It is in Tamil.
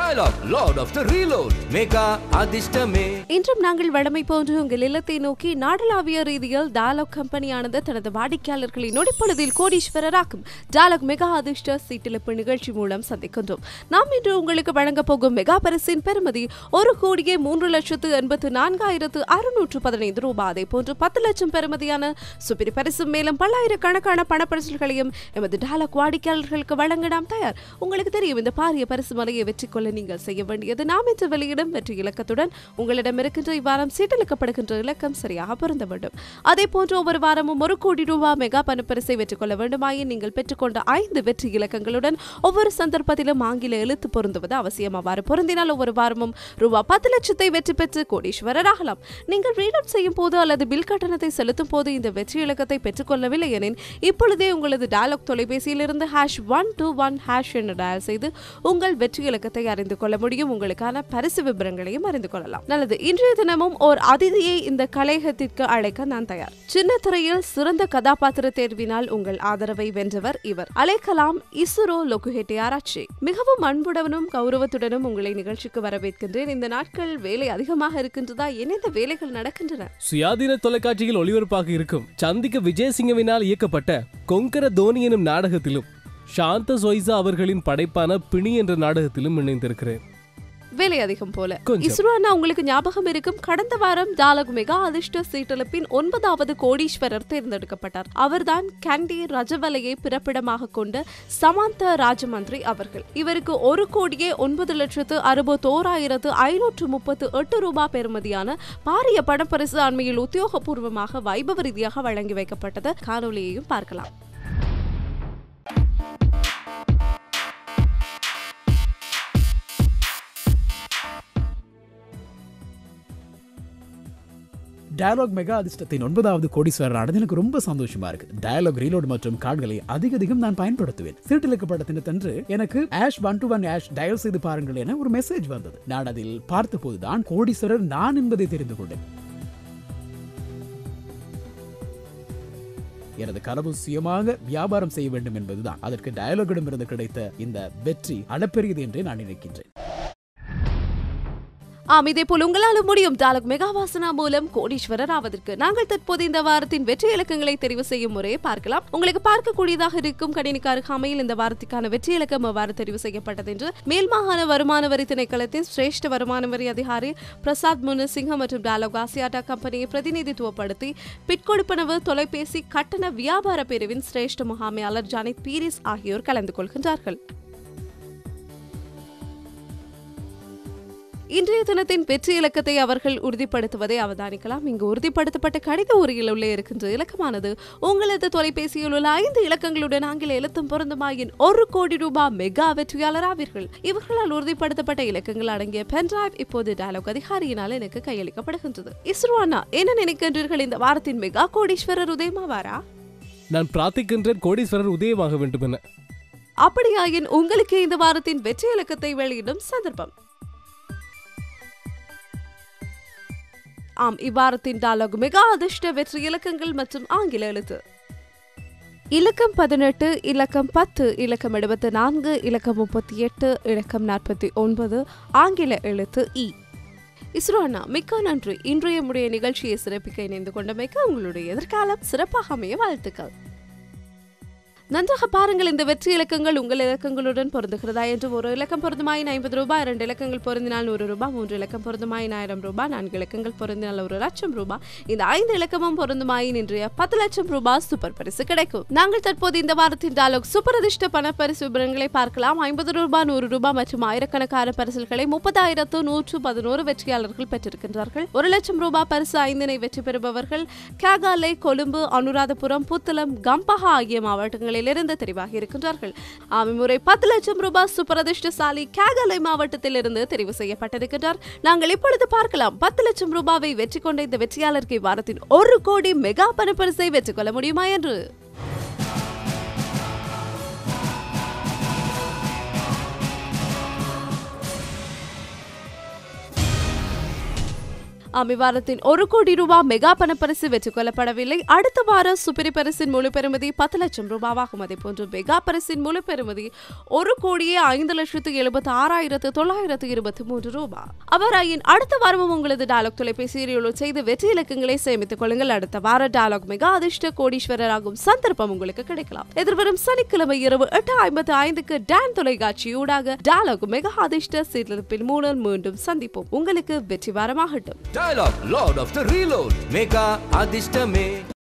Dialogue lord of the reload mega அதிர்ஷ்டமே இன்றும் நாங்கள் வழமை போன்று உங்கள் இல்லத்தை நோக்கி நாடளாவிய ரீதியில் டாலக் கம்பெனியானது தனது வாடிக்கையாளர்களை நொடிப்பொழுதில் கோடீஸ்வரராக்கும் டாலக் மெகா அதிர்ஷ்ட சீட்டிழப்பு நிகழ்ச்சி மூலம் சந்திக்கின்றோம் நாம் இன்று உங்களுக்கு வழங்கப் போகும் மெகா பரிசின் பெறுமதி ஒரு கோடியே மூன்று லட்சத்து எண்பத்து நான்காயிரத்து அறுநூற்று பதினைந்து ரூபாய் அதே போன்று பத்து லட்சம் பெறுமதியான சுப்பிரி பரிசும் மேலும் பல்லாயிரக்கணக்கான பணப்பரிசுகளையும் எமது டாலக் வாடிக்கையாளர்களுக்கு வழங்க நாம் தயார் உங்களுக்கு தெரியும் இந்த பாரிய பரிசு மலையை வெற்றி கொள்ள நீங்கள் செய்ய வேண்டியது நாம் இன்று வெளியிடும் வெற்றி இலக்கத்துடன் உங்களிடம் இருக்கின்ற இவ்வாரம் சீட்டளிக்கப்படுகின்ற இலக்கம் சரியாக பொருந்த வேண்டும் அதே போன்று ஒவ்வொரு வாரமும் ஒரு கோடி ரூபாய் மெகா பணப்பரிசை வெற்றி கொள்ள வேண்டுமாயின் நீங்கள் பெற்றுக்கொண்ட ஐந்து வெற்றி இலக்கங்களுடன் ஒவ்வொரு சந்தர்ப்பத்திலும் ஆங்கில எழுத்து பொருந்துவது அவசியம் அவ்வாறு பொருந்தினால் ஒவ்வொரு வாரமும் ரூபாய் பத்து லட்சத்தை வெற்றி பெற்று கோடீஸ்வரர் ஆகலாம் நீங்கள் ரீட் அவுட் செய்யும் போது அல்லது பில் கட்டணத்தை செலுத்தும் போது இந்த வெற்றி இலக்கத்தை பெற்றுக்கொள்ளவில்லை எனின் இப்பொழுதே உங்களது டயலாக் தொலைபேசியிலிருந்து hash one two one hash என டயல் செய்து உங்கள் வெற்றி இலக்கத்தை அறிந்து கொள்ள முடியும் உங்களுக்கான பரிசு விவரங்களையும் அறிந்து கொள்ளலாம் நல்லது இன்றைய தினமும் ஓர் அதிதியை இந்த கலையகத்திற்கு அழைக்க நான் தயார் சின்ன திரையில் சிறந்த கதாபாத்திர தேர்வினால் உங்கள் ஆதரவை வென்றவர் இவர் அழைக்கலாம் இசுரோ லொகுஹெட்டி ஆராய்ச்சி மிகவும் அன்புடனும் கௌரவத்துடனும் உங்களை நிகழ்ச்சிக்கு வரவேற்கின்றேன் இந்த நாட்கள் வேலை அதிகமாக இருக்கின்றதா என்னென்ன வேலைகள் நடக்கின்றன சுயாதீன தொலைக்காட்சியில் ஒளிபரப்பாக இருக்கும் சந்திக்க விஜயசிங்கவினால் இயக்கப்பட்ட கொங்கர தோனி எனும் நாடகத்திலும் சாந்த சொய்சா அவர்களின் படைப்பான பிணி என்ற நாடகத்திலும் இணைந்திருக்கிறேன் வேலை அதிகம் போல கொஞ்சம். இஸ்ரோ அண்ணா உங்களுக்கு ஞாபகம் இருக்கும் கடந்த வாரம் டாலக் மெகா அதிர்ஷ்ட சீட்டெழுப்பின் ஒன்பதாவது கோடீஸ்வரர் தேர்ந்தெடுக்கப்பட்டார் அவர்தான் கேண்டி ரஜவலையை பிறப்பிடமாக கொண்ட சமாந்த ராஜமந்திரி அவர்கள் இவருக்கு ஒரு கோடியே ஒன்பது லட்சத்து அறுபத்தோராயிரத்து ஐநூற்று முப்பத்து எட்டு ரூபாய் பெறுமதியான பாரிய பணப்பரிசு அண்மையில் உத்தியோகபூர்வமாக வைபவ ரீதியாக வழங்கி வைக்கப்பட்டது காணொலியையும் பார்க்கலாம் டயலாக் மெகா அதிர்ஷ்டத்தின் ஒன்பதாவது கோடீஸ்வரர் ஆனது எனக்கு ரொம்ப சந்தோஷமா இருக்கு டயலாக் ரீலோட் மற்றும் கார்டுகளை அதிக அதிகம் நான் பயன்படுத்துவேன் சீட்டிலுக்கப்பட்ட தினத்தன்று எனக்கு hash one two one hash dial செய்து பாருங்கள் என ஒரு மெசேஜ் வந்தது நான் அதில் பார்த்தபோதுதான் கோடீஸ்வரர் நான் என்பதை தெரிந்து கொண்டேன் எனது கனவு சுயமாக வியாபாரம் செய்ய வேண்டும் என்பதுதான் அதற்கு டயலாகிடமிருந்து கிடைத்த இந்த வெற்றி அளப்பெரியது என்றே நான் நினைக்கின்றேன் ஆம் இதே போல் உங்களாலும் முடியும் டாலக் மெகாவாசனா மூலம் கோடீஸ்வரர் ஆவதற்கு நாங்கள் தற்போது இந்த வாரத்தின் வெற்றி இலக்கங்களை தெரிவு செய்யும் முறையை பார்க்கலாம் உங்களுக்கு பார்க்கக்கூடியதாக இருக்கும் கணினிக்கு அருகாமையில் இந்த வாரத்துக்கான வெற்றி இலக்கம் எவ்வாறு தெரிவு செய்யப்பட்டது என்று மேல் மாகாண வருமான வரி திணைக்களத்தின் சிரேஷ்ட வருமான வரி அதிகாரி பிரசாத் முனசிங்ஹ மற்றும் டாலக் ஆசியாட்டா கம்பெனியை பிரதிநிதித்துவப்படுத்தி பிற்கொடுப்பனவு தொலைபேசி கட்டண வியாபார பிரிவின் சிரேஷ்ட முகாமையாளர் ஜானித் பீரிஸ் ஆகியோர் கலந்து கொள்கின்றார்கள் இன்றைய தினத்தின் வெற்றி இலக்கத்தை அவர்கள் உறுதிப்படுத்துவதை அவதானிக்கலாம் இங்கு உறுதிப்படுத்தப்பட்ட கடித உரையில் உள்ள இருக்கின்ற இலக்கமானது உங்களது தொலைபேசியில் உள்ள ஐந்து இலக்கங்களுடன் ஆங்கில எழுத்தும் பொருந்துமாயின் ஒரு கோடி ரூபாய் மெகா வெற்றியாளர் ஆவீர்கள் இவர்களால் உறுதிப்படுத்தப்பட்ட இலக்கங்கள் அடங்கிய பென்டிரைவ் இப்போது டயலாக் அதிகாரியினால் எனக்கு கையளிக்கப்படுகின்றது இஸ்ரோ அண்ணா என்ன நினைக்கின்றீர்கள் இந்த வாரத்தின் மெகா கோடீஸ்வரர் உதயமாவாரா நான் பிரார்த்திக்கின்றேன் கோடீஸ்வரர் உதயமாக வேண்டும் என அப்படியாயின் உங்களுக்கு இந்த வாரத்தின் வெற்றி இலக்கத்தை வெளியிடும் சந்தர்ப்பம் ஆம் இவ்வாரத்தின் டாலக் மெகா அதிர்ஷ்ட வெற்றி இலக்கங்கள் மற்றும் ஆங்கில எழுத்து இலக்கம் பதினெட்டு இலக்கம் பத்து இலக்கம் எழுபத்து நான்கு இலக்கம் முப்பத்தி எட்டு இலக்கம் நாற்பத்தி ஒன்பது ஆங்கில எழுத்து இ இஸ்ரோ அண்ணா மிக்க நன்றி இன்றைய முடிய நிகழ்ச்சியை சிறப்பிக்க இணைந்து கொண்டமைக்கு உங்களுடைய எதிர்காலம் சிறப்பாக அமைய வாழ்த்துக்கள் நன்றாக பாருங்கள் இந்த வெற்றி இலக்கங்கள் உங்கள் இலக்கங்களுடன் பொருந்துகிறதா என்று ஒரு இலக்கம் பொருந்துமாயின் ஐம்பது ரூபாய் இரண்டு இலக்கங்கள் பொருந்தினால் நூறு ரூபாய் மூன்று இலக்கம் பொருந்துமாயின் ஆயிரம் ரூபாய் நான்கு இலக்கங்கள் பொருந்தினால் ஒரு லட்சம் ரூபாய் இந்த ஐந்து இலக்கமும் பொருந்துமாயின் இன்றைய பத்து லட்சம் ரூபாய் சூப்பர் பரிசு கிடைக்கும் நாங்கள் தற்போது இந்த வாரத்தின் டாலோக் சூப்பர் அதிர்ஷ்ட பண பரிசு விவரங்களை பார்க்கலாம் ஐம்பது ரூபாய் நூறு ரூபாய் மற்றும் ஆயிரக்கணக்கான பரிசுகளை முப்பதாயிரத்து நூற்று பதினோரு வெற்றியாளர்கள் பெற்றிருக்கின்றார்கள் ஒரு லட்சம் ரூபாய் பரிசு ஐந்தினை வெற்றி பெறுபவர்கள் கேகாலை கொழும்பு அனுராதபுரம் புத்தளம் கம்பஹா ஆகிய மாவட்டங்களில் இருந்து தெரிவாகி இருக்கின்றார்கள் ஆமி முறை பத்து லட்சம் ரூபாய் சூப்பர் அதிர்ஷ்டசாலி கேகாலை மாவட்டத்தில் இருந்து தெரிவு செய்யப்பட்டிருக்கின்றார் நாங்கள் இப்பொழுது பார்க்கலாம் பத்து லட்சம் ரூபாவை வெற்றி கொண்ட இந்த வெற்றியாளருக்கு இவ்வாரத்தின் ஒரு கோடி மெகா பணப்பரிசை வெற்றி கொள்ள முடியுமா என்று அமிவாரத்தின் ஒரு கோடி ரூபாய் மெகா பணப்பரிசு வெற்றி கொள்ளப்படவில்லை அடுத்த வாரம் சுப்பிரி பரிசின் முழு பெறுமதி பத்து லட்சம் ரூபாவாகும் அதே போன்று மெகா பரிசின் முழு பெறுமதி ஒரு கோடியே ஐந்து லட்சத்து எழுபத்தி ஆறாயிரத்து தொள்ளாயிரத்து இருபத்தி மூன்று ரூபாய் அவராயின் அடுத்த வாரமும் உங்களது டாலக் தொலைபேசியில் செய்து வெற்றி இலக்கங்களை சேமித்துக் கொள்ளுங்கள் அடுத்த வார டாலக் மெகா அதிர்ஷ்ட கோடீஸ்வரராகும் சந்தர்ப்பம் உங்களுக்கு கிடைக்கலாம் எதிர்வரும் சனிக்கிழமை இரவு எட்டு ஐம்பத்தி ஐந்துக்கு டான் தொலைக்காட்சியூடாக டாலக் மெகா அதிர்ஷ்ட சீர்திருப்பில் மூலம் மீண்டும் சந்திப்போம் உங்களுக்கு வெற்றி வாரமாகட்டும் Dialogue Lord of the Reload Mega Adishtame